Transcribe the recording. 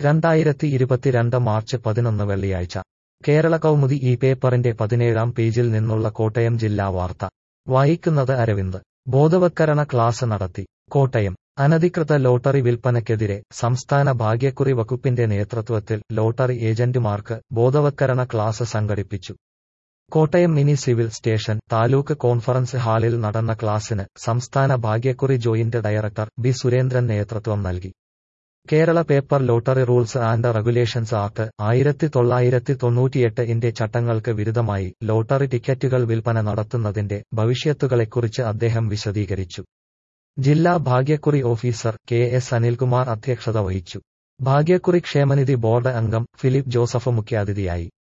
രണ്ടായിരത്തി ഇരുപത്തിരണ്ട് മാർച്ച് പതിനൊന്ന് വെള്ളിയാഴ്ച കേരള കൗമുദി ഈ പേപ്പറിന്റെ പതിനേഴാം പേജിൽ നിന്നുള്ള കോട്ടയം ജില്ലാ വാർത്ത വായിക്കുന്നത് അരവിന്ദ് ബോധവത്കരണ ക്ലാസ് നടത്തി കോട്ടയം അനധികൃത ലോട്ടറി വിൽപ്പനയ്ക്കെതിരെ സംസ്ഥാന ഭാഗ്യക്കുറി വകുപ്പിന്റെ നേതൃത്വത്തിൽ ലോട്ടറി ഏജന്റുമാർക്ക് ബോധവത്കരണ ക്ലാസ് സംഘടിപ്പിച്ചു Kottayam mini civil station taluk conference ഹാളിൽ നടന്ന ക്ലാസിന് സംസ്ഥാന ഭാഗ്യക്കുറി ജോയിന്റ് ഡയറക്ടർ ബി സുരേന്ദ്രൻ നേതൃത്വം നൽകി Kerala paper lottery rules and regulations act ആയിരത്തി തൊള്ളായിരത്തി തൊണ്ണൂറ്റിയെട്ട് ഇന്റെ ചട്ടങ്ങൾക്ക് വിരുദ്ധമായി ലോട്ടറി ടിക്കറ്റുകൾ വിൽപ്പന നടത്തുന്നതിന്റെ ഭവിഷ്യത്തുകളെക്കുറിച്ച് അദ്ദേഹം വിശദീകരിച്ചു ജില്ലാ ഭാഗ്യക്കുറി ഓഫീസർ കെ എസ് അനിൽകുമാർ അധ്യക്ഷത വഹിച്ചു ഭാഗ്യക്കുറി ക്ഷേമനിധി ബോർഡ് അംഗം ഫിലിപ്പ് ജോസഫ് മുഖ്യാതിഥിയായി